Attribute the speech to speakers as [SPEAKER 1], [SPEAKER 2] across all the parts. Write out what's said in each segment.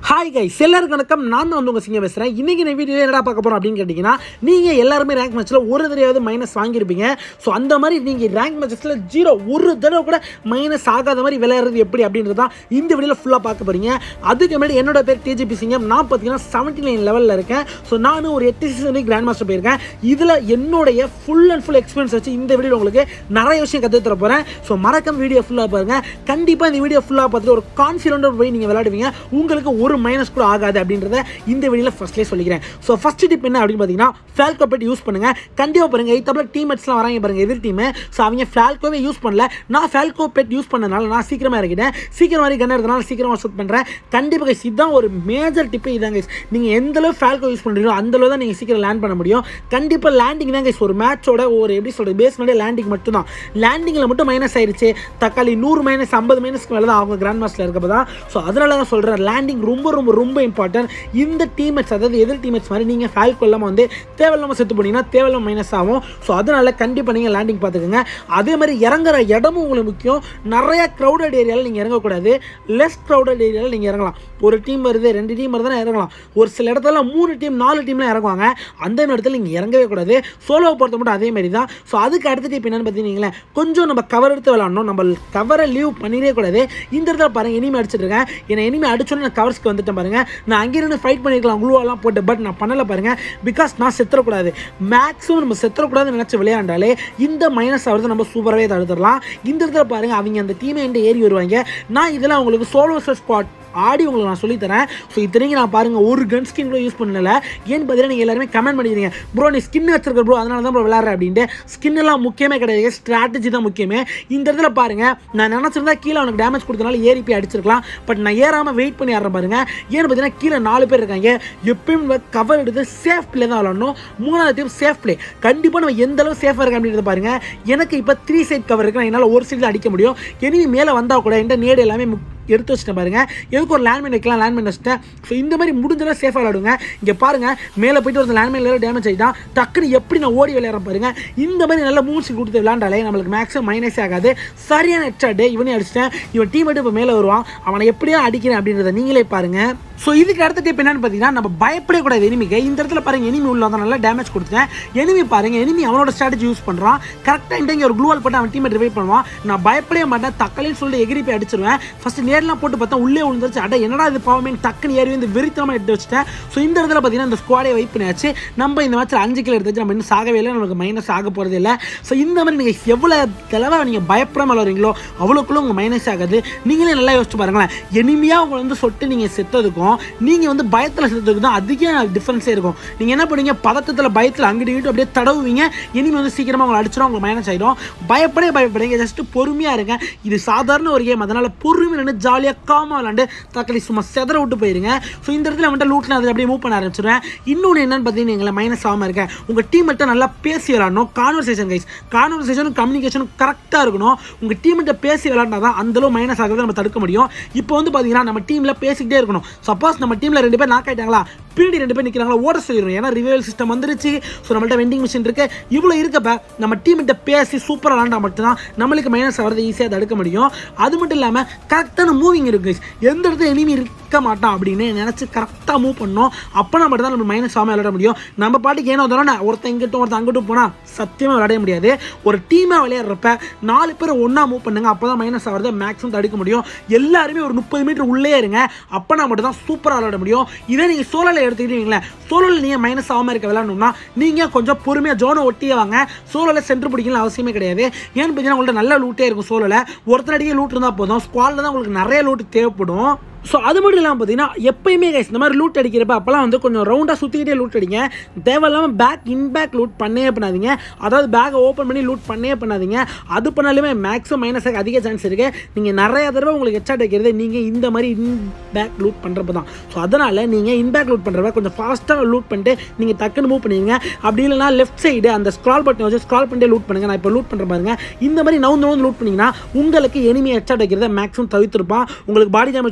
[SPEAKER 1] Hi guys எல்லாருக்கும் வணக்கம் நான் தான் வந்து உங்கள் சிங்க பேசுகிறேன் இன்றைக்கி இந்த வீடியோ என்னடா பார்க்க போகிறோம் அப்படின்னு கேட்டிங்கன்னா நீங்கள் எல்லாருமே ரேங்க் மேட்ச்சில் ஒரு தடவையாவது மைனஸ் வாங்கியிருப்பீங்க ஸோ அந்த மாதிரி நீங்கள் ரேங்க் மேட்சஸில் ஜீரோ ஒரு தடவை கூட மைனஸ் ஆகாத மாதிரி விளையாடுறது எப்படி அப்படின்றது தான் இந்த வீடியோவில் ஃபுல்லாக பார்க்க போகிறீங்க அதுக்கு முன்னாடி என்னோட பேர் டிஜிபி சிங்கம் நான் பார்த்தீங்கன்னா செவன்ட்டி நைன் லெவலில் இருக்கேன் ஸோ நானும் ஒரு எட்டு சீசன் கிராண்ட் மாஸ்டர் போயிருக்கேன் இதில் என்னுடைய ஃபுல் அண்ட் ஃபுல் எக்ஸ்பீரியன்ஸ் வச்சு இந்த வீடியோ உங்களுக்கு நிறைய விஷயம் கற்று தர போகிறேன் ஸோ மறக்காம வீடியோ ஃபுல்லாக பாருங்கள் கண்டிப்பாக இந்த வீடியோ ஃபுல்லாக பார்த்துட்டு ஒரு கான்ஃபிடென்ட்டாக போய் நீங்கள் விளையாடுவீங்க உங்களுக்கு ஒரு மைனஸ் கூட ஆகாது அப்படின்றத இந்த வீடியோவில் ஃபஸ்ட்லேயே சொல்லிக்கிறேன் ஸோ ஃபஸ்ட் டிப் என்ன அப்படின்னு பார்த்தீங்கன்னா ஃபிளால்கோ பெட் யூஸ் பண்ணுங்க கண்டிப்பாக பாருங்க எய்த்தாப்பில் டீம்மேட்ஸ்லாம் வராங்க பாருங்க எதிர் டீம் ஸோ அவங்க ஃபிளால்கோவே யூஸ் பண்ணல நான் ஃபிளால்கோ பெட் யூஸ் பண்ணனால நான் சீக்கிரமாக இறக்கிட்டேன் சீக்கிரம் வரை கண்ணு எடுத்தனால சீக்கிரமாக ஷூட் பண்ணுறேன் கண்டிப்பாக guys, இதுதான் ஒரு மேஜர் டிப்பு இதாங்க guys. நீங்கள் எந்த அளவு ஃபிளால்கோ யூஸ் பண்ணுறீங்களோ அந்த அளவு தான் நீங்கள் சீக்கிரம் லேண்ட் பண்ண முடியும் கண்டிப்பாக லேண்டிங் தான் guys ஒரு மேட்சோட ஒரு எப்படி சொல்கிறது பேஸ்மெண்டே லேண்டிங் மட்டும் தான் லேண்டிங்கில் மட்டும் மைனஸ் ஆயிருச்சு தக்காளி நூறு மைனஸ் ஐம்பது மைனஸ்க்கு மேலே தான் அவங்க கிராண்ட் மாஸ்டர் இருக்கப்போ தான் ஸோ அதனால தான் சொல்கிறேன் லேண்டிங் ரொம்ப ரொம்ப ரொம்ப இம்பார்ட்டன்ட் இந்த டீம்மேட்ஸ் அதாவது எதிர் டீம்மேட்ஸ் மாதிரி நீங்கள் ஃபால்கோ இல்லாமல் வந்து தேவையில்லாமல் செத்து போனீங்கன்னா தேவையில்லாம மைனஸ் ஆகும் ஸோ அதனால கண்டிப்பாக நீங்கள் லேண்டிங் பார்த்துக்கோங்க அதே மாதிரி இறங்குற இடமும் உங்களுக்கு முக்கியம் நிறைய க்ரௌடட் ஏரியாவில் நீங்கள் இறங்கக்கூடாது லெஸ் க்ரௌடட் ஏரியாவில் நீங்கள் இறங்கலாம் ஒரு டீம் வருது ரெண்டு டீம் வருதுன்னா இறங்கலாம் ஒரு சில இடத்துல மூணு டீம் நாலு டீம்லாம் இறங்குவாங்க அந்த மாதிரி இடத்துல நீங்கள் இறங்கவே கூடாது சோலோவை பொறுத்த மட்டும் அதே மாதிரி தான் ஸோ அதுக்கு அடுத்த டிப் என்னன்னு பார்த்தீங்கன்னா கொஞ்சம் நம்ம கவர் எடுத்து விளாடணும் நம்ம கவரை லீவ் பண்ணிடவே கூடாது இந்த இடத்துல பாருங்க எனிமே அடிச்சிட்டு இருக்கேன் என்னை எனிமே அடிச்சோன்னு நான் கவர்ஸ்க்கு வந்துட்டேன் பாருங்க நான் அங்கே இருந்து ஃபைட் பண்ணிருக்கலாம் குழுவெல்லாம் போட்டு பட் நான் பண்ணலை பாருங்க பிகாஸ் நான் செத்துறக்கூடாது மேக்ஸிமம் நம்ம செத்துறக்கூடாதுன்னு நினச்சி விளையாண்டாலே இந்த மைனஸ் ஆகிறது நம்ம சூப்பராகவே தடுத்துடலாம் இந்த இடத்துல பாருங்க அவங்க அந்த டீமை எண்டு ஏறி வருவாங்க நான் இதெல்லாம் உங்களுக்கு சோலோ ஸ்பாட் ஆடி உங்களுக்கு நான் சொல்லித்தரேன் ஸோ இத்தனைக்கு நான் பாருங்கள் ஒரு கன் ஸ்கின் கூட யூஸ் பண்ணல ஏன்னு பார்த்தீங்கன்னா நீங்கள் எல்லாருமே கமெண்ட் பண்ணிக்கிறீங்க ப்ரோ நீ ஸ்கின் வச்சிருக்க ப்ரோ அதனால தான் ப்ரோ விளாட்றேன் அப்படின்ட்டு ஸ்கின் எல்லாம் முக்கியமே கிடையாது ஸ்ட்ராட்டஜி தான் முக்கியமே இந்த இடத்துல பாருங்கள் நான் நினச்சிருந்தா கீழே அவனுக்கு டேமேஜ் கொடுத்தனால ஏறி போய் அடிச்சிருக்கலாம் பட் நான் ஏறாமல் வெயிட் பண்ணி ஆடுறேன் பாருங்க ஏன்னு பார்த்தீங்கன்னா கீழே நாலு பேர் இருக்காங்க எப்பயும் கவர் எடுத்து சேஃப் பிளே தான் விளாடணும் மூணாவது டீம் சேஃப் பிளே கண்டிப்பாக நம்ம எந்த அளவு சேஃபாக இருக்கு அப்படின்றத பாருங்க எனக்கு இப்போ த்ரீ சைட் கவர் இருக்கு நான் என்னால் ஒரு சைடில் அடிக்க முடியும் எனிமி மேலே வந்தால் கூட இந்த நேடு எல்லாமே முக்- எடுத்து வச்சுட்டேன் பாருங்க எதுக்கு ஒரு லேண்ட்மைன் வைக்கலாம் லேண்ட்மைன் வச்சுட்டேன் ஸோ இந்த மாதிரி முடிஞ்சளவு சேஃபாக விளாடுங்க இங்கே பாருங்க மேலே போயிட்டு ஒரு லேண்ட்மைன் டேமேஜ் ஆகிட்டான் டக்குன்னு எப்படி நான் ஓடி விளையாடுறேன் பாருங்க இந்த மாதிரி நல்ல மூவ்ஸ் கொடுத்து விளாண்டாலே நம்மளுக்கு மேக்ஸிமம் மைனஸே ஆகாது சரியான ஹெட்ஷாட்டு இவனே அடிச்சிட்டேன் இவன் டீம் மட்டும் இப்போ மேலே வருவான் அவனை எப்படியா அடிக்கிறேன் அப்படின்றத நீங்களே பாருங்க ஸோ இதுக்கு அடுத்த டிப் என்னன்னு பார்த்தீங்கன்னா நம்ம பயப்படக்கூடாது எனிமிக்கு இந்த இடத்துல பாருங்க எனிமி உள்ள வந்தா நல்லா டேமேஜ் கொடுத்துட்டேன் எனிமி பாருங்க எனிமி அவனோட ஸ்ட்ராட்டஜி யூஸ் பண்ணுறான் கரெக்டாக இங்கே ஒரு க்ளூவால் போட்டு அவன் டீமை ரிவைவ் பண்ணுவான் நான் பயப்படவே மாட்டேன் தக்கலைன்னு சொல்லி எகிரி போய் அடிச்சிருவேன் ஃபர்ஸ்ட் நேர்லாம் போட்டு பார்த்தா உள்ளே விழுந்துருச்சு அட என்னடா இது பாவமே டக்குன்னு ஏறி வந்து வெறித்தனமாக எடுத்து வச்சுட்டேன் ஸோ இந்த இடத்துல பார்த்தீங்கன்னா இந்த ஸ்குவாடே வைப் பண்ணியாச்சு நம்ம இந்த மேட்ச்சில் அஞ்சு கிலோ எடுத்து வச்சு நம்ம இன்னும் சாகவே இல்லை நமக்கு மைனஸ் ஆக போகிறது இல்லை ஸோ இந்த மாதிரி நீங்கள் எவ்வளோ தெளிவாக நீங்கள் பயப்படாமல் விளாட்றீங்களோ அவ்வளோக்குள்ள உங்கள் மைனஸ் ஆகாது நீங்களே நல்லா யோசிச்சு பாருங்களேன் எனிமையாக உங்களை வந்து சொட்டு நீங்கள் செத்ததுக்கும் நீங்கள் வந்து பயத்தில் செத்ததுக்கும் தான் அதிக டிஃப்ரென்ஸே இருக்கும் நீங்கள் என்ன பண்ணுவீங்க பதட்டத்தில் பயத்தில் அங்கிட்டு இங்கிட்டு அப்படியே தடவுவீங்க இனிமே வந்து சீக்கிரமாக உங்களை அடிச்சிடும் உங்களுக்கு மைனஸ் ஆகிடும் பயப்படவே பயப்படுங்க ஜஸ்ட் பொறுமையாக இருங்க இது சாதாரண ஒரு கேம் அதனால் பொறுமையாக நின்று ஜாலியாக காமாக விளாண்டு தக்காளி சும்மா செதற விட்டு போயிருங்க ஸோ இந்த இடத்துல வந்துட்டு லூட்டில் அதில் அப்படியே மூவ் பண்ண ஆரம்பிச்சிடுவேன் இன்னொன்று என்னன்னு பார்த்தீங்கன்னா எங்களை மைனஸ் ஆகாமல் இருக்கேன் உங்கள் டீம் மட்டும் நல்லா பேசி விளாடணும் கான்வர்சேஷன் கைஸ் கான்வர்சேஷனும் கம்யூனிகேஷனும் கரெக்டாக இருக்கணும் உங்கள் டீம் கிட்ட பேசி விளாட்னா தான் அந்தளவு மைனஸ் ஆகிறத நம்ம தடுக்க முடியும் இப்போ வந்து பார்த்தீங்கன்னா நம்ம டீமில் பேசிக்கிட்டே இருக்கணும் சப்போஸ் நம்ம டீமில் ரெண்டு பேர் நாக் ஆயிட்டாங்களா பின்னாடி ரெண்டு பேர் நிற்கிறாங்களா ஓட சொல்லிடணும் ஏன்னா ரிவைவல் சிஸ்டம் வந்துருச்சு ஸோ நம்மள்ட்ட வெண்டிங் மிஷின் இருக்கு இவ்வளோ இருக்கப்ப நம்ம டீம் கிட்ட பேசி சூப்பராக விளாண்டா மட்டும்தான் நம்மளுக்கு மைனஸ் ஆகிறத ஈஸியாக தடுக்க முடியும் அது மட்டும் இல்லாமல் கரெக்டான மூவிங் இருக்கு guys. எந்த இடத்துல எனிமி இருக்க மாட்டான் அப்படின்னு நினச்சி கரெக்டாக மூவ் பண்ணோம் அப்போனா மட்டும் தான் நம்ம மைனஸ் ஆகாமல் விளையாட முடியும் நம்ம பாட்டுக்கு ஏனோ தானே ஒருத்தன் இங்கிட்டும் ஒருத்தன் அங்கிட்டும் போனால் சத்தியமாக விளையாட முடியாது ஒரு டீமாக விளையாடுறப்ப நாலு பேர் ஒன்றா மூவ் பண்ணுங்க அப்போ தான் மைனஸ் ஆகிறத மேக்ஸிமம் தடுக்க முடியும் எல்லாருமே ஒரு முப்பது மீட்டர் உள்ளே இருங்க அப்போனா மட்டும் தான் சூப்பராக விளையாட முடியும் இதே நீங்கள் சோழலை எடுத்துக்கிட்டீங்களேன் சோழலில் நீங்கள் மைனஸ் ஆகாமல் இருக்க விளையாடணும்னா நீங்கள் கொஞ்சம் பொறுமையாக ஜோனை ஒட்டியே வாங்க சோழலை சென்டர் பிடிக்கணும் அவசியமே கிடையாது ஏன்னு பார்த்தீங்கன்னா உங்கள்ட்ட நல்ல லூட்டே இருக்கும் சோழலை ஒருத்தர் அடிக்க லூட் இருந்தால் போதும் ஸ்குவாடில் தான் உங்களுக்கு நிறைய லூட் தேவைப்படும் ஸோ அது மட்டும் இல்லாமல் பார்த்தீங்கன்னா எப்பயுமே guys இந்த மாதிரி லூட் அடிக்கிறப்ப அப்போல்லாம் வந்து கொஞ்சம் ரவுண்டாக சுற்றிக்கிட்டே லூட் அடிங்க தேவையில்லாமல் பேக் இன் பேக் லூட் பண்ணவே பண்ணாதீங்க அதாவது பேக்கை ஓப்பன் பண்ணி லூட் பண்ணவே பண்ணாதீங்க அது பண்ணாலுமே மேக்ஸிமம் மைனஸ் அதிக சான்ஸ் இருக்குது நீங்கள் நிறைய தடவை உங்களுக்கு ஹெச்ஆட் வைக்கிறது நீங்கள் இந்த மாதிரி இன் பேக் லூட் பண்ணுறப்ப தான் ஸோ அதனால் நீங்கள் இன் பேக் லூட் பண்ணுறப்ப கொஞ்சம் ஃபாஸ்ட்டாக லூட் பண்ணிட்டு நீங்கள் டக்குன்னு மூவ் பண்ணிடுங்க அப்படி இல்லைனா லெஃப்ட் சைடு அந்த ஸ்க்ரால் பட்டன் வச்சு ஸ்க்ரால் பண்ணிட்டு லூட் பண்ணுங்க நான் இப்போ லூட் பண்ணுற பாருங்க இந்த மாதிரி நவுந்து நவுந்து லூட் பண்ணிங்கன்னா உங்களுக்கு எனிமி ஹெச்ஆட் வைக்கிறத மேக்ஸிமம் தவிர்த்திருப்பான் உங்களுக்கு பாடி டேமேஜ் உள்ளப்ப நீங்கள்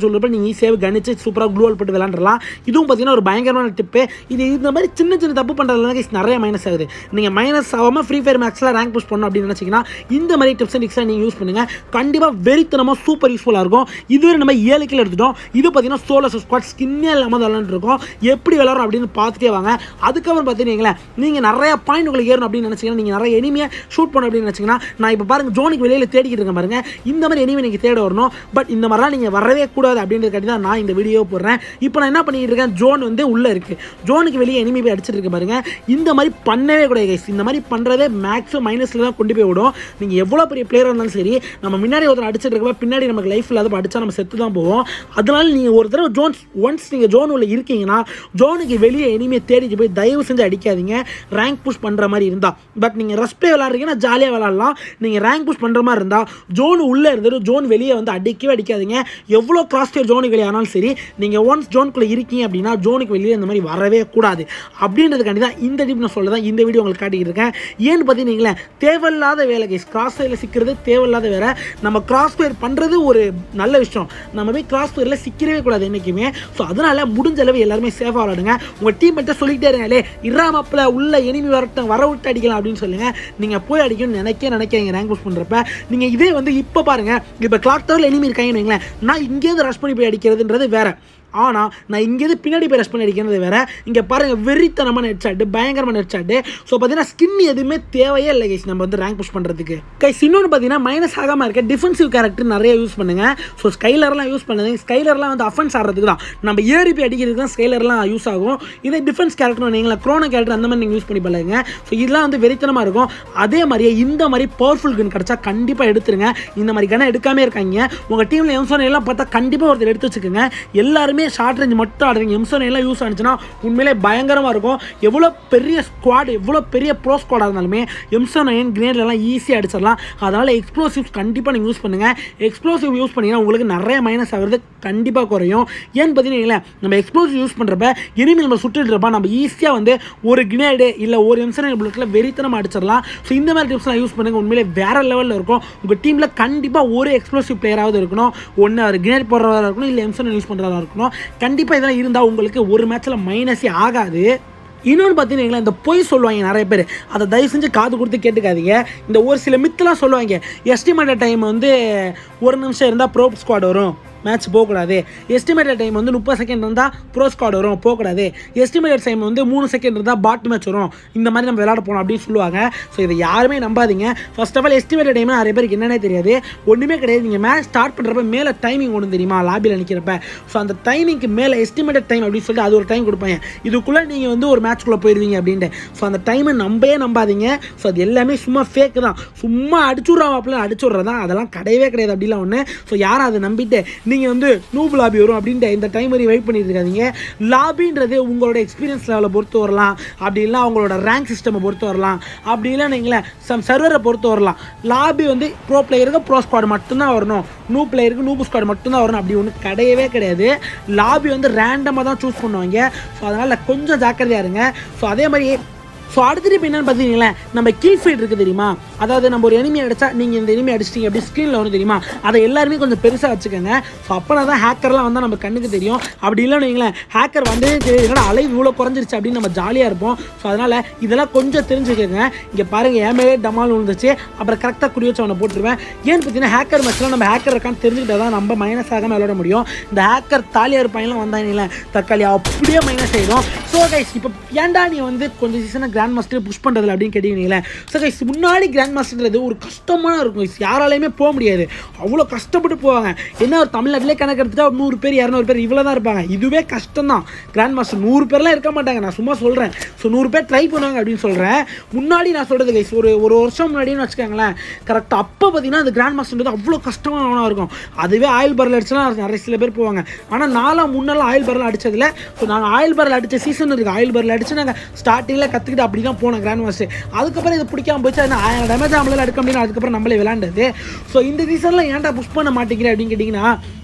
[SPEAKER 1] நீங்கள் ஈஸியாக கணிச்சு சூப்பராக க்ளூவல் போட்டு விளாண்டுலாம் இதுவும் பார்த்தீங்கன்னா ஒரு பயங்கரமான டிப்பு இது இந்த மாதிரி சின்ன சின்ன தப்பு பண்ணுறதுல guys நிறைய மைனஸ் ஆகுது நீங்கள் மைனஸ் ஆகாமல் ஃப்ரீ ஃபயர் மேக்ஸில் ரேங்க் புஷ் பண்ணணும் அப்படின்னு நினச்சிங்கன்னா இந்த மாதிரி டிப்ஸ் அண்ட் டிக்ஸை நீங்கள் யூஸ் பண்ணுங்கள் கண்டிப்பாக வெறித்தனமாக சூப்பர் யூஸ்ஃபுல்லாக இருக்கும் இதுவரை நம்ம ஏழு கிலோ எடுத்துட்டோம் இது பார்த்தீங்கன்னா சோலோ ஸ்குவாட் ஸ்கின்னே இல்லாமல் விளாண்டுருக்கோம் எப்படி விளாட்றோம் அப்படின்னு பார்த்துட்டே வாங்க அதுக்கப்புறம் பார்த்தீங்கன்னா நீங்கள் நிறைய பாயிண்ட் உங்களுக்கு ஏறணும் அப்படின்னு நினச்சிங்கன்னா நீங்கள் நிறைய எனிமையை ஷூட் பண்ணணும் அப்படின்னு நினச்சிங்கன்னா நான் இப்போ பாருங்க ஜோனுக்கு வெளியில் தேடிக்கிட்டு இருக்கேன் பாருங்க இந்த மாதிரி எனிமே நீங்கள் தேட வரணும் பட் இந்த மாதிரிலாம் நீங்கள் வரவே கூடாது அப்படின்றதுக்காட்டி தான் நான் இந்த வீடியோ போடுறேன் இப்போ நான் என்ன பண்ணிட்டு இருக்கேன் ஜோன் வந்து உள்ளே இருக்குது ஜோனுக்கு வெளியே எனிமி போய் அடிச்சிட்டு இருக்கு பாருங்க இந்த மாதிரி பண்ணவே கூடாது guys. இந்த மாதிரி பண்ணுறதே மேக்ஸிமம் மைனஸில் தான் கொண்டு போய் விடும் நீங்கள் எவ்வளோ பெரிய பிளேயராக இருந்தாலும் சரி நம்ம முன்னாடி ஒருத்தர் அடிச்சிட்டு இருக்கப்ப பின்னாடி நமக்கு லைஃப் இல்லாத அடிச்சா நம்ம செத்து தான் போவோம் அதனால நீங்கள் ஒரு தடவை ஜோன்ஸ் ஒன்ஸ் நீங்கள் ஜோன் உள்ள இருக்கீங்கன்னா ஜோனுக்கு வெளியே எனிமே தேடிட்டு போய் தயவு செஞ்சு அடிக்காதீங்க ரேங்க் புஷ் பண்ணுற மாதிரி இருந்தால் பட் நீங்கள் ரஷ் பிளே விளாட்றீங்கன்னா ஜாலியாக விளாட்லாம் நீங்கள் ரேங்க் புஷ் பண்ணுற மாதிரி இருந்தால் ஜோன் உள்ளே இருந்துட்டு ஜோன் வெளியே வந்து அடிக்கவே அடிக்காதீங்க எவ்வளோ கிராஸ் டியர் ஜோனுக்கு வெளியே ஆனாலும் சரி நீங்கள் ஒன்ஸ் ஜோனுக்குள்ளே இருக்கீங்க அப்படின்னா ஜோனுக்கு வெளியே இந்த மாதிரி வரவே கூடாது அப்படின்றதுக்காண்டி தான் இந்த டிப் நான் சொல்ல தான் இந்த வீடியோ உங்களுக்கு காட்டிக்கிட்டு இருக்கேன் ஏன்னு பார்த்தீங்கன்னா தேவையில்லாத வேலை கேஸ் கிராஸ் ஃபயரில் சிக்கிறது தேவையில்லாத வேலை நம்ம கிராஸ் ஃபயர் பண்ணுறது ஒரு நல்ல விஷயம் நம்ம போய் கிராஸ் ஃபயரில் சிக்கிறவே கூடாது என்றைக்குமே ஸோ அதனால் முடிஞ்ச அளவு எல்லாருமே சேஃபாக விளாடுங்க உங்கள் டீம் மட்டும் சொல்லிக்கிட்டே இருங்களே இராமப்பில் உள்ள எனிமி வரட்டும் வர விட்டு அடிக்கலாம் அப்படின்னு சொல்லுங்க நீங்கள் போய் அடிக்கணும்னு நினைக்க நினைக்கிறீங்க ரேங்க் புஷ் பண்ணுறப்ப நீங்கள் இதே வந்து இப்போ பாருங்கள் இப்போ கிளாக் டவரில் எனிமி இருக்காங்கன்னு வைங்களேன் நான் இங்கேருந்து ரஷ் பண்ணி போய் அடிக்கிறதுன்றது வேற ஆனால் நான் இங்கேருந்து பின்னாடி போய் ரஷ் பண்ணி அடிக்கிறது வேற இங்கே பாருங்கள் வெறித்தனமான ஹெட் ஷாட்டு பயங்கரமான ஹெட் ஷாட்டு ஸோ பார்த்தீங்கன்னா ஸ்கின் எதுவுமே தேவையே இல்லை கைஸ் நம்ம வந்து ரேங்க் புஷ் பண்ணுறதுக்கு கைஸ் இன்னொன்று பார்த்தீங்கன்னா மைனஸ் ஆகாமல் இருக்க டிஃபென்சிவ் கேரக்டர் நிறைய யூஸ் பண்ணுங்க ஸோ ஸ்கைலர்லாம் யூஸ் பண்ணுங்க ஸ்கைலர்லாம் வந்து அஃபென்ஸ் ஆடுறதுக்கு தான் நம்ம ஏறி போய் அடிக்கிறதுக்கு தான் ஸ்கைலர்லாம் யூஸ் ஆகும் இதே டிஃபென்ஸ் கேரக்டர் நீங்களா க்ரோனோ கேரக்டர் அந்த மாதிரி நீங்கள் யூஸ் பண்ணி பழகுங்க ஸோ இதெல்லாம் வந்து வெறித்தனமாக இருக்கும் அதே மாதிரியே இந்த மாதிரி பவர்ஃபுல் கன் கிடச்சா கண்டிப்பாக எடுத்துருங்க இந்த மாதிரி கனை எடுக்காமே இருக்காங்க உங்கள் டீமில் எம்சோன் எல்லாம் பார்த்தா கண்டிப்பாக ஒருத்தர் எடுத்து வச்சுக்கோங்க எல்லாருமே ஷார்ட் ரேஞ்ச் மட்டும் ஆடுறீங்க எம்சோன் எல்லாம் யூஸ் ஆனிச்சுன்னா உண்மையிலே பயங்கரமாக இருக்கும் எவ்வளோ பெரிய ஸ்குவாட் எவ்வளோ பெரிய ப்ரோ ஸ்குவாடாக இருந்தாலுமே எம்சோன் நைன் கிரேட்லாம் ஈஸியாக அடிச்சிடலாம் அதனால் எக்ஸ்ப்ளோசிவ்ஸ் கண்டிப்பாக நீங்கள் யூஸ் பண்ணுங்கள் எக்ஸ்ப்ளோசிவ் யூஸ் பண்ணிங்கன்னா உங்களுக்கு நிறைய மைனஸ் ஆகிறது கண்டிப்பாக குறையும் ஏன்னு பார்த்தீங்கன்னா நம்ம எக்ஸ்ப்ளோசிவ் யூஸ் பண்ணுறப்ப எனிமி நம்ம சுட்டுட்டு இருப்பா நம்ம ஈஸியாக வந்து ஒரு கினேடு இல்லை ஒரு எம்சன் புல்லட்டில் வெறித்தனமாக அடிச்சிடலாம் ஸோ இந்த மாதிரி டிப்ஸ்லாம் யூஸ் பண்ணுங்க உண்மையிலே வேற லெவலில் இருக்கும் உங்கள் டீமில் கண்டிப்பாக ஒரு எக்ஸ்ப்ளோசிவ் பிளேயராவது இருக்கணும் ஒன்று அவர் கிரேட் போடுறதா இருக்கணும் இல்லை எம்சன் யூஸ் பண்ணுறதா இருக்கணும் கண்டிப்பாக இதெல்லாம் இருந்தால் உங்களுக்கு ஒரு மேட்ச்சில் மைனஸே ஆகாது இன்னொன்று பார்த்தீங்கன்னா இந்த பொய் சொல்லுவாங்க நிறைய பேர் அதை தயவு செஞ்சு காது கொடுத்து கேட்டுக்காதீங்க இந்த ஒரு சில மித்தெல்லாம் சொல்லுவாங்க எஸ்டிமேட்டட் டைம் வந்து ஒரு நிமிஷம் இருந்தால் ப்ரோ ஸ்குவாட் வரும் மேட்ச் போகக்கூடாது எஸ்டிமேட்டட் டைம் வந்து முப்பது செகண்ட் இருந்தால் ப்ரோ ஸ்குவாட் வரும் போகக்கூடாது எஸ்டிமேட்டட் டைம் வந்து மூணு செகண்ட் இருந்தால் பாட் மேட்ச் வரும் இந்த மாதிரி நம்ம விளையாட போகணும் அப்படின்னு சொல்லுவாங்க ஸோ இதை யாருமே நம்பாதீங்க first of all estimated time நிறைய பேருக்கு என்னன்னே தெரியாது ஒன்றுமே கிடையாது நீங்கள் மேட்ச் ஸ்டார்ட் பண்ணுறப்ப மேலே டைமிங் ஒன்று தெரியுமா லாபியில் நிற்கிறப்ப ஸோ அந்த டைமிங்க்கு மேலே எஸ்டிமேட்டட் டைம் அப்படின்னு சொல்லிட்டு அது ஒரு டைம் கொடுப்பாங்க இதுக்குள்ளே நீங்கள் வந்து ஒரு மேட்ச்க்குள்ளே போயிடுவீங்க அப்படின்ட்டு ஸோ அந்த டைமை நம்பவே நம்பாதீங்க ஸோ அது எல்லாமே சும்மா ஃபேக்கு தான் சும்மா அடிச்சுட்றான் அப்படிலாம் அடிச்சுட்றது தான் அதெல்லாம் கிடையவே கிடையாது அப்படிலாம் ஒன்று ஸோ யாரும் அதை நம்பிட்டு நீங்கள் வந்து நூப் லாபி வரும் அப்படின்ட்டு இந்த டைம் வரையும் வெயிட் பண்ணிட்டு இருக்காதீங்க லாபின்றது உங்களோட எக்ஸ்பீரியன்ஸ் லெவலை பொறுத்து வரலாம் அப்படி இல்லை அவங்களோட ரேங்க் சிஸ்டமை பொறுத்து வரலாம் அப்படி இல்லை நீங்களேன் சம் சர்வரை பொறுத்து வரலாம் லாபி வந்து ப்ரோ பிளேயருக்கு ப்ரோ ஸ்குவாட் மட்டும்தான் வரணும் நூ பிளேயருக்கு நூப் ஸ்குவாட் மட்டும்தான் வரணும் அப்படி ஒன்று கிடையவே கிடையாது லாபி வந்து ரேண்டமாக தான் சூஸ் பண்ணுவாங்க ஸோ அதனால் கொஞ்சம் ஜாக்கிரதையாக இருங்க ஸோ அதே மாதிரி ஸோ அடுத்த இப்போ என்னன்னு பார்த்தீங்களா நம்ம கில் ஃபீட் இருக்குது தெரியுமா அதாவது நம்ம ஒரு எனிமி அடிச்சா நீங்கள் இந்த எனிமி அடிச்சிட்டீங்க அப்படி ஸ்க்ரீனில் வரும் தெரியுமா அதை எல்லாருமே கொஞ்சம் பெருசாக வச்சுக்கோங்க ஸோ அப்போனா தான் ஹேக்கர்லாம் வந்தால் நம்ம கண்ணுக்கு தெரியும் அப்படி இல்லைன்னு வைங்களேன் ஹேக்கர் வந்து தெரியும் என்னடா அலைவு இவ்வளோ குறைஞ்சிருச்சு அப்படின்னு நம்ம ஜாலியாக இருப்போம் ஸோ அதனால் இதெல்லாம் கொஞ்சம் தெரிஞ்சுக்கோங்க இங்கே பாருங்கள் என் மேலே டமால் விழுந்துச்சு அப்புறம் கரெக்டாக குறி வச்சு அவனை போட்டுருவேன் ஏன்னு பார்த்தீங்கன்னா ஹேக்கர் மேட்ச்லாம் நம்ம ஹேக்கர் இருக்கான்னு தெரிஞ்சுக்கிட்டா தான் நம்ம மைனஸ் ஆகாமல் விளையாட முடியும் இந்த ஹேக்கர் தாலியாக இருப்பாங்கலாம் வந்தாங்களே தக்காளி அப்படியே மைனஸ் ஆயிடும் ஸோ கைஸ் இப்போ ஏன்டா நீ வந்து கொஞ்சம் சீசனாக கிராண்ட் மாஸ்டர் புஷ் பண்ணுறதுல அப்படின்னு கேட்டீங்களே ஸோ கைஸ் முன்னாடி கிராண்ட் மாஸ்டர்ன்றது ஒரு கஷ்டமான இருக்கும் guys. யாராலையுமே போக முடியாது அவ்வளோ கஷ்டப்பட்டு போவாங்க என்ன ஒரு தமிழ்நாட்டிலே கணக்கு எடுத்துட்டா ஒரு நூறு பேர் இரநூறு பேர் இவ்வளோ தான் இருப்பாங்க இதுவே கஷ்டம் தான் கிராண்ட் மாஸ்டர் நூறு பேர்லாம் இருக்க மாட்டாங்க நான் சும்மா சொல்கிறேன் ஸோ நூறு பேர் ட்ரை பண்ணுவாங்க அப்படின்னு சொல்கிறேன் முன்னாடி நான் சொல்கிறது கைஸ் ஒரு ஒரு வருஷம் முன்னாடின்னு வச்சுக்கோங்களேன் கரெக்டாக அப்போ பார்த்தீங்கன்னா அந்த கிராண்ட் மாஸ்டர்ன்றது அவ்வளோ கஷ்டமான இருக்கும் அதுவே ஆயில் பரல் அடிச்சுலாம் நிறைய சில பேர் போவாங்க ஆனால் நாலாம் முன்னெல்லாம் ஆயில் பரல் அடிச்சதில்ல ஸோ நாங்கள் ஆயில் பரல் அடித்த சீசன் இருக்குது ஆயில் பரல் அடிச்சு நாங்கள் ஸ்டார்டிங்கில் கற்றுக்கிட்டு அப்படி தான் போனோம் கிராண்ட் மாஸ்டர் அதுக்கப்புறம் இது பிடிக்காம போச்சு அது ஆயிரம் டேமேஜ் நம்மளால எடுக்க முடியும் அதுக்கப்புறம் நம்மளே விளாண்டது ஸோ இந்த சீசனில் ஏன்டா புஷ் பண்ண மாட்டேங்கிறேன் அப்படின்னு கேட்டிங்கன்னா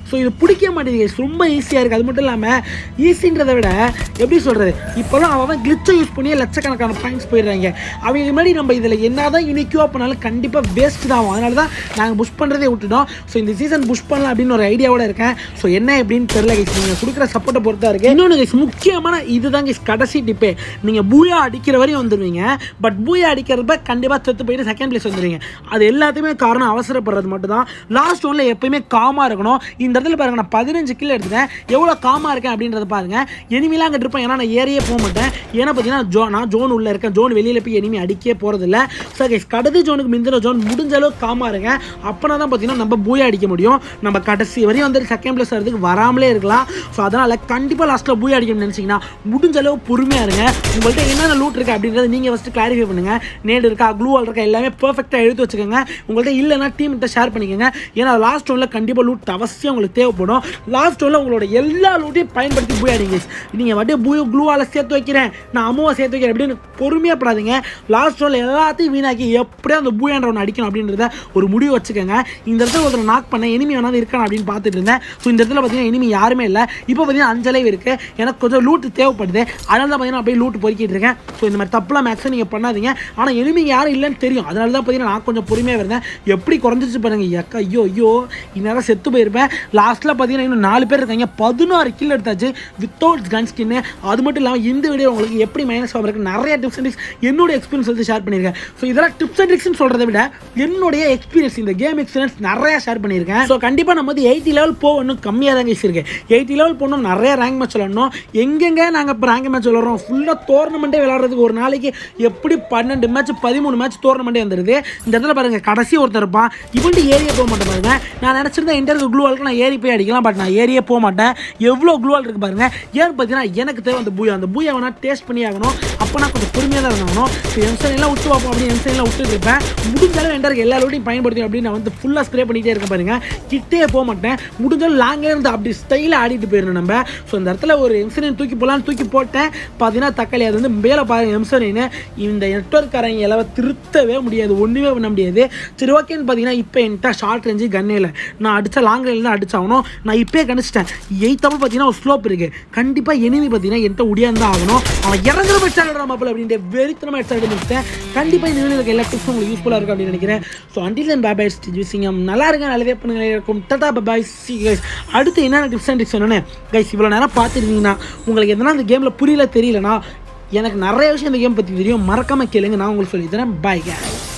[SPEAKER 1] ஸோ இது பிடிக்க மாட்டேங்குது guys. ரொம்ப ஈஸியாக இருக்குது அது மட்டும் இல்லாமல் ஈஸின்றதை விட எப்படி சொல்கிறது இப்போலாம் அவன் கிளிச்சை யூஸ் பண்ணி லட்சக்கணக்கான பாயிண்ட்ஸ் போயிடுறாங்க அவங்க முன்னாடி நம்ம இதில் என்ன தான் யூனிக்யூவாக பண்ணாலும் கண்டிப்பாக வேஸ்ட் தான் ஆகும் அதனால தான் நாங்கள் புஷ் பண்ணுறதே விட்டுட்டோம் ஸோ இந்த சீசன் புஷ் பண்ணலாம் அப்படின்னு ஒரு ஐடியாவோட இருக்கேன் ஸோ என்ன எப்படின்னு தெரியல கைஸ் நீங்கள் கொடுக்குற சப்போர்ட்டை பொறுத்தா இருக்கு இன்னொன்று கைஸ் முக்கியமான இதுதான் கைஸ் கடைசி டிப்பே நீங்கள் பூயா அடிக்கிற வரையும் வந்துடுவீங்க பட் பூயா அடிக்கிறப்ப கண்டிப்பாக செத்து போயிட்டு செகண்ட் பிளேஸ் வந்துடுவீங்க அது எல்லாத்துக்குமே காரணம் அவசரப்படுறது மட்டும் தான் லாஸ்ட் ஒன்ல எப்பயுமே காமாக இருக்கணும் இந்த இடத்துல பாருங்க நான் பதினஞ்சு கிலோ எடுத்துட்டேன் எவ்வளோ காமாக இருக்கேன் அப்படின்றத பாருங்க எனிமிலாம் அங்கே இருப்பேன் ஏன்னா நான் ஏறியே போக மாட்டேன் ஏன்னா பார்த்தீங்கன்னா ஜோ நான் ஜோன் உள்ள இருக்கேன் ஜோன் வெளியில் போய் எனிமி அடிக்கவே போகிறதில்ல ஸோ கைஸ் கடைசி ஜோனுக்கு மிந்தின ஜோன் முடிஞ்ச அளவுக்கு காமாக இருங்க அப்போனா தான் பார்த்தீங்கன்னா நம்ம பூயா அடிக்க முடியும் நம்ம கடைசி வரையும் வந்து செகண்ட் பிளேஸ் வரதுக்கு வராமலே இருக்கலாம் ஸோ அதனால் கண்டிப்பாக லாஸ்ட்டில் பூயா அடிக்கணும்னு நினச்சிங்கன்னா முடிஞ்ச அளவு பொறுமையாக இருங்க உங்கள்கிட்ட என்னென்ன லூட் இருக்குது அப்படின்றத நீங்கள் ஃபஸ்ட்டு கிளாரிஃபை பண்ணுங்கள் நேடு இருக்கா க்ளூ வால் இருக்கா எல்லாமே பர்ஃபெக்டாக எழுதி வச்சுக்கோங்க உங்கள்கிட்ட இல்லைன்னா டீம் கிட்ட ஷேர் பண்ணிக்கோங்க ஏன்னா லாஸ்ட் ஒன்ல கண்டிப்பாக லூட் அவசியம் உங்களுக்கு தேவைப்படும் லாஸ்ட் ஒன்ல உங்களோட எல்லா லூட்டையும் பயன்படுத்தி பூயா அடிங்க நீங்கள் வட்டி பூயோ க்ளூவால் சேர்த்து வைக்கிறேன் நான் அம்மாவை சேர்த்து வைக்கிறேன் அப்படின்னு பொறுமையாக படாதீங்க லாஸ்ட் ஒன்ல எல்லாத்தையும் வீணாக்கி எப்படியும் அந்த பூயான்ற ஒன்று அடிக்கணும் அப்படின்றத ஒரு முடிவு வச்சுக்கோங்க இந்த இடத்துல ஒருத்தர் நாக் பண்ண எனிமி வேணாலும் இருக்கான் அப்படின்னு பார்த்துட்டு இருந்தேன் ஸோ இந்த இடத்துல பார்த்தீங்கன்னா எனிமி யாருமே இல்லை இப்போ பார்த்தீங்கன்னா அஞ்சலைவு இருக்குது எனக்கு கொஞ்சம் லூட் தேவைப்படுது அதனால தான் பார்த்தீங்கன்னா அப்படியே லூட் பொறுக்கிட்டு இருக்கேன் ஸோ இந்த மாதிரி தப்புலாம் மேக்ஸிமம் நீங்கள் பண்ணாதீங்க ஆனால் எனிமி யாரும் இல்லைன்னு தெரியும் அதனால தான் பார்த்தீங்கன்னா நான் கொஞ்சம் பொறுமையாக இருந்தேன் எப்படி குறைஞ்சிச்சு பாருங்க எக்கா ஐயோ ஐயோ இந்நேரம் செத்து போயிருப்பேன் லாஸ்ட்டில் பார்த்தீங்கன்னா இன்னும் நாலு பேர் இருக்காங்க பதினாறு கில் எடுத்தாச்சு வித்தவுட் கன் ஸ்கின்னு அது மட்டும் இல்லாமல் இந்த வீடியோ உங்களுக்கு எப்படி மைனஸ் ஆகும் இருக்கு நிறைய டிப்ஸ் அண்ட் ட்ரிக்ஸ் என்னோட எக்ஸ்பீரியன்ஸ் வந்து ஷேர் பண்ணியிருக்கேன் ஸோ இதெல்லாம் டிப்ஸ் அண்ட் ட்ரிக்ஸ்னு சொல்கிறத விட என்னுடைய எக்ஸ்பீரியன்ஸ் இந்த கேம் எக்ஸ்பீரியன்ஸ் நிறைய ஷேர் பண்ணியிருக்கேன் ஸோ கண்டிப்பாக நம்ம வந்து எயிட்டி லெவல் போக இன்னும் கம்மியாக தான் கேஸ் இருக்கு எயிட்டி லெவல் போகணும் நிறைய ரேங்க் மேட்ச் விளாடணும் எங்கெங்க நாங்கள் இப்போ ரேங்க் மேட்ச் விளாட்றோம் ஃபுல்லாக டோர்னமெண்ட்டே விளாட்றதுக்கு ஒரு நாளைக்கு எப்படி பன்னெண்டு மேட்ச் பதிமூணு மேட்ச் டோர்னமெண்ட்டே வந்துருது இந்த இடத்துல பாருங்க கடைசி ஒருத்தர் இருப்பான் இவன்ட்டு ஏரியே போக மாட்டேன் பாருங்க நான் நினச்சிருந்தேன் இன்டர்வியூ க்ளூவாலுக்கு நான் ஏறி போய் அடிக்கலாம் பட் நான் ஏரியே போக மாட்டேன் எவ்வளோ க்ளூவால் இருக்கு பாருங்க ஏன்னு பார்த்தீங்கன்னா எனக்கு தேவை அந்த பூயா அந்த பூயா வேணா டேஸ்ட் பண்ணி ஆகணும் அப்போ நான் கொஞ்சம் பொறுமையாக தான் இருந்தாகணும் ஸோ எம்சன் எல்லாம் விட்டு பார்ப்போம் அப்படின்னு எம்சன் எல்லாம் விட்டுட்டு இருப்பேன் முடிஞ்சாலும் என்டருக்கு எல்லாரோடையும் பயன்படுத்தி அப்படின்னு நான் வந்து ஃபுல்லாக ஸ்ப்ரே பண்ணிகிட்டே இருக்கேன் பாருங்க கிட்டே போக மாட்டேன் முடிஞ்சாலும் லாங்கே இருந்து அப்படி ஸ்டைலாக ஆடிட்டு போயிடணும் நம்ம ஸோ இந்த இடத்துல ஒரு எம்சனையும் தூக்கி போகலான்னு தூக்கி போட்டேன் பார்த்தீங்கன்னா தக்காளி அது வந்து மேலே பாருங்க எம்சனின்னு இந்த நெட்ஒர்க்காரங்க எல்லாம் திருத்தவே முடியாது ஒன்றுமே பண்ண முடியாது சரி ஓகேன்னு பார்த்தீங்கன்னா இப்போ என்கிட்ட ஷார்ட் ரேஞ்சு கன்னே இல்லை நான் அடித்தா லாங் ரேஞ்சில் தான் அடிச்சாகணும் நான் இப்போயே கணிச்சிட்டேன் எயித்தாமல் பார்த்தீங்கன்னா ஒரு ஸ்லோப் இருக்குது கண்டிப்பாக எனிமி பார்த்தீங்கன்னா என்கிட்ட உடியாந்தான் ஆகணும் அவன் இறங்குற மாதிரி ஆடுற மாப்பிள்ள அப்படின்ட்டு வெறித்தனமாக எடுத்து முடிச்சிட்டேன் கண்டிப்பாக இந்த வீடியோ எல்லா டிப்ஸும் உங்களுக்கு யூஸ்ஃபுல்லாக இருக்கும் அப்படின்னு நினைக்கிறேன் ஸோ அண்டில் அண்ட் பாபாய் ஜூசிங்கம் நல்லா இருங்க நல்லதே பண்ணுங்க இருக்கும் டட்டா பாபாய் சி கைஸ் அடுத்து என்னென்ன டிப்ஸ் அண்ட் டிப்ஸ் என்னன்னு கைஸ் இவ்வளோ நேரம் பார்த்துருந்தீங்கன்னா உங்களுக்கு எதனா இந்த கேமில் புரியல தெரியலனா எனக்கு நிறைய விஷயம் இந்த கேம் பற்றி தெரியும் மறக்காமல் கேளுங்க நான் உங்களுக்கு சொல்லி தரேன் பாய்